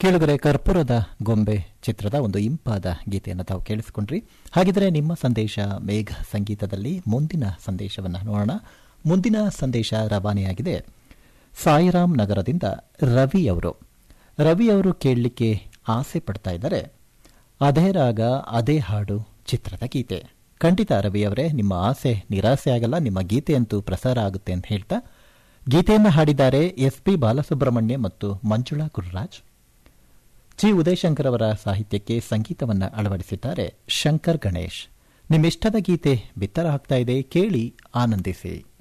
ಕೇಳುಗರೆ ಕರ್ಪೂರದ ಗೊಂಬೆ ಚಿತ್ರದ ಒಂದು ಇಂಪಾದ ಗೀತೆಯನ್ನು ತಾವು ಕೇಳಿಸಿಕೊಂಡ್ರಿ ಹಾಗಿದ್ರೆ ನಿಮ್ಮ ಸಂದೇಶ ಮೇಘ ಸಂಗೀತದಲ್ಲಿ ಮುಂದಿನ ಸಂದೇಶವನ್ನು ನೋಡೋಣ ಮುಂದಿನ ಸಂದೇಶ ರವಾನೆಯಾಗಿದೆ ಸಾಯಿರಾಮ್ ನಗರದಿಂದ ರವಿ ಅವರು ರವಿ ಅವರು ಕೇಳಲಿಕ್ಕೆ ಆಸೆ ಪಡ್ತಾ ಇದ್ದಾರೆ ಅದೇ ರಾಗ ಅದೇ ಹಾಡು ಚಿತ್ರದ ಗೀತೆ ಖಂಡಿತ ರವಿ ಅವರೇ ನಿಮ್ಮ ಆಸೆ ನಿರಾಸೆ ಆಗಲ್ಲ ನಿಮ್ಮ ಗೀತೆಯಂತೂ ಪ್ರಸಾರ ಆಗುತ್ತೆ ಅಂತ ಹೇಳ್ತಾ ಗೀತೆಯನ್ನು ಹಾಡಿದ್ದಾರೆ ಎಸ್ ಪಿ ಬಾಲಸುಬ್ರಹ್ಮಣ್ಯ ಮತ್ತು ಮಂಜುಳಾ ಗುರುರಾಜ್ ಜಿ ಉದಯಶಂಕರ್ ಅವರ ಸಾಹಿತ್ಯಕ್ಕೆ ಸಂಗೀತವನ್ನು ಅಳವಡಿಸಿದ್ದಾರೆ ಶಂಕರ್ ಗಣೇಶ್ ನಿಮ್ಮಿಷ್ಟದ ಗೀತೆ ಬಿತ್ತರ ಆಗ್ತಾ ಇದೆ ಕೇಳಿ ಆನಂದಿಸಿ